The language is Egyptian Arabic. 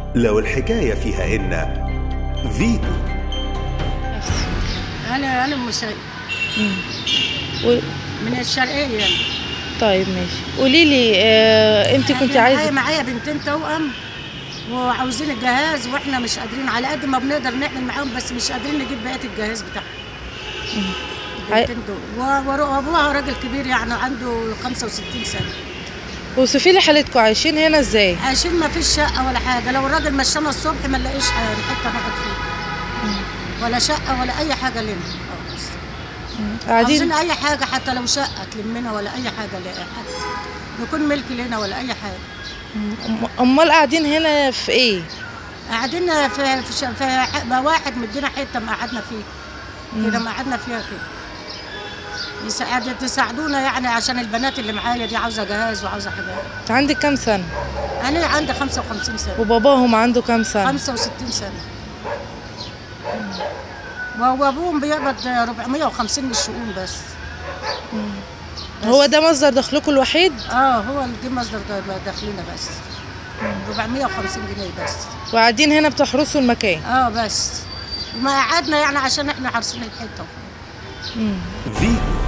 لو الحكاية فيها إن فيتو انا انا مسيد و... من الشرقيه يعني طيب ماشي قولي لي آه انت كنت إحنا معايا عايزه معايا بنتين توأم وعاوزين الجهاز واحنا مش قادرين على قد ما بنقدر نعمل معاهم بس مش قادرين نجيب بقيه الجهاز بتاعهم عاي- البنتين دول و- ور- وابوها راجل كبير يعني عنده 65 سنه وصفي لي حالتكم عايشين هنا ازاي عايشين ما فيش شقه ولا حاجه لو الراجل مشانا الصبح ما نلاقيش حته نقعد فيها ولا شقه ولا اي حاجه لنا خالص عاوزين قاعدين اي حاجه حتى لو شقه تلمنا ولا اي حاجه لا حتى يكون ملك لنا ولا اي حاجه أم- امال قاعدين هنا في ايه قاعدين في في, ش- في ح- ما واحد مدينا حته ما قعدنا فيه كده ما قعدنا فيها كده يساعد تساعدونا يعني عشان البنات اللي معايا دي عاوزه جهاز وعاوزه حاجات عندك كام سنه انا عندي 55 سنه وباباهم عنده كام سنه 65 سنه و- وابوهم بيقبض 450 من الشؤون بس هو ده مصدر دخلكم الوحيد اه هو اللي دي مصدر د- دخلنا بس 450 جنيه بس وقاعدين هنا بتحرسوا المكان اه بس وما قعدنا يعني عشان احنا حارسين الحته مم. فيتو